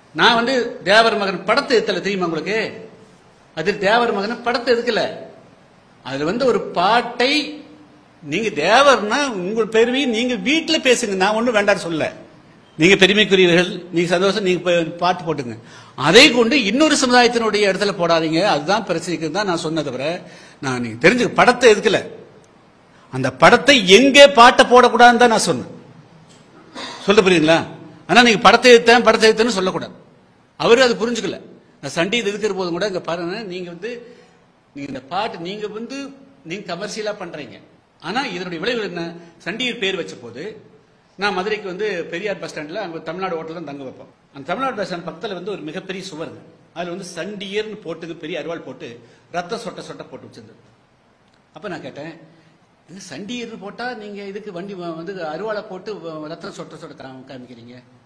நான் வந்து தேவர் மகன் படத்தை எடுத்தல தெரியுமா உங்களுக்கு அது தேவர் மகன் படத்தை எடுக்கல அதுல வந்து ஒரு பாட்டை நீங்க தேவர்னா உங்கள் பெருமையை நீங்க வீட்டுல பேசுங்க நான் ஒண்ணும் வேண்டாம் சொல்ல நீங்க பெருமைக்குரியவர்கள் நீங்க சந்தோஷம் நீங்க போய் பாட்டு போட்டுங்க அதை கொண்டு இன்னொரு சமுதாயத்தினுடைய இடத்துல போடாதீங்க அதுதான் பிரச்சனைக்கு தான் நான் சொன்னதை தவிர நான் நீங்க தெரிஞ்சு படத்தை எதுக்கல அந்த படத்தை எங்கே பாட்டை போடக்கூடாதுன்னு தான் நான் சொன்னேன் சொல்ல புரியுங்களா ஆனா நீங்க படத்தை எடுத்தேன் படத்தை எடுத்தேன்னு சொல்லக்கூடாது அவரு அது புரிஞ்சுக்கல நான் சண்டீத் இருக்கிற போதும் கூட இங்க பாருங்க நீங்க வந்து நீங்க இந்த பாட்டு நீங்க வந்து நீங்க கமர்ஷியலா பண்றீங்க ஆனா இதனுடைய விளைவு என்ன சண்டியர் பேர் வச்ச போது நான் மதுரைக்கு வந்து பெரியார் பஸ் ஸ்டாண்ட்ல அங்க தமிழ்நாடு ஹோட்டல் தான் தங்க வைப்போம் அந்த தமிழ்நாடு பஸ் ஸ்டாண்ட் பக்கத்துல வந்து ஒரு மிகப்பெரிய சுவர் இருக்கு. அதுல வந்து சண்டியர்னு போட்டு பெரிய அருவாள் போட்டு ரத்தம் சொட்ட சொட்ட போட்டு வச்சிருந்தது அப்ப நான் கேட்டேன் இது சண்டியர் போட்டா நீங்க இதுக்கு வண்டி வ- வந்து அருவாளை போட்டு வ- ரத்தம் சொட்ட சொட்ட காமி- காமிக்கிறீங்க